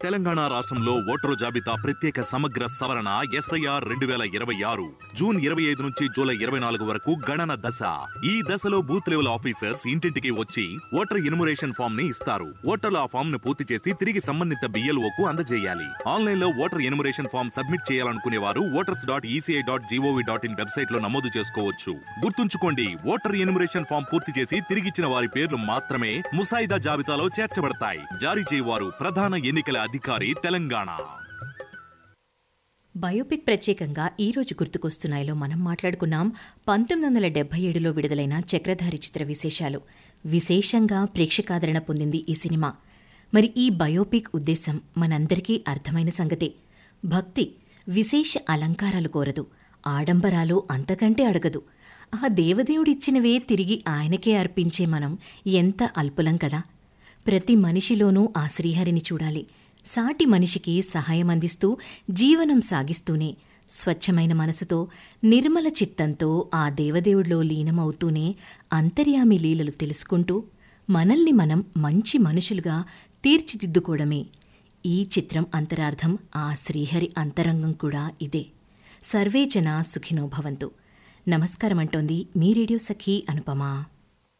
తెలంగాణ రాష్ట్రంలో ఓటరు జాబితా ప్రత్యేక సమగ్ర సవరణ ఎస్ఐఆర్ రెండు వేల ఇరవై ఆరు జూన్ ఇరవై ఐదు నుంచి జూలై ఇరవై నాలుగు వరకు గణన దశ ఈ దశలో బూత్ లెవెల్ ఆఫీసర్స్ ఇంటింటికి వచ్చి ఓటర్ ఇనుమరేషన్ ఫామ్ ని ఇస్తారు ఓటర్లు ఆ ఫామ్ ను పూర్తి చేసి తిరిగి సంబంధిత BLO కు అందజేయాలి ఆన్లైన్ లో ఓటర్ ఎనుమరేషన్ ఫామ్ సబ్మిట్ చేయాలనుకునే వారు voters dot ECI dot G O V dot in website లో నమోదు చేసుకోవచ్చు గుర్తుంచుకోండి ఓటర్ ఎనుమరేషన్ ఫామ్ పూర్తి చేసి తిరిగిచ్చిన వారి పేర్లు మాత్రమే ముసాయిదా జాబితాలో చేర్చబడతాయి జారీ చేయవారు ప్రధాన ఎన్నికల అధికారి తెలంగాణ బయోపిక్ ప్రత్యేకంగా ఈ రోజు గుర్తుకొస్తున్నాయిలో మనం మాట్లాడుకున్నాం పంతొమ్మిది వందల డెబ్బై ఏడులో విడుదలైన చక్రధారి చిత్ర విశేషాలు విశేషంగా ప్రేక్షకాదరణ పొందింది ఈ సినిమా మరి ఈ బయోపిక్ ఉద్దేశం మనందరికీ అర్థమైన సంగతే భక్తి విశేష అలంకారాలు కోరదు ఆడంబరాలు అంతకంటే అడగదు ఆ దేవదేవుడిచ్చినవే తిరిగి ఆయనకే అర్పించే మనం ఎంత అల్పులం కదా ప్రతి మనిషిలోనూ ఆ శ్రీహరిని చూడాలి సాటి మనిషికి సహాయం అందిస్తూ జీవనం సాగిస్తూనే స్వచ్ఛమైన మనసుతో నిర్మల చిత్తంతో ఆ దేవదేవుడిలో లీనమవుతూనే అంతర్యామి లీలలు తెలుసుకుంటూ మనల్ని మనం మంచి మనుషులుగా తీర్చిదిద్దుకోవడమే ఈ చిత్రం అంతరార్థం ఆ శ్రీహరి అంతరంగం కూడా ఇదే సర్వే జన సుఖినో భవంతు నమస్కారం అంటోంది మీ రేడియో సఖీ అనుపమా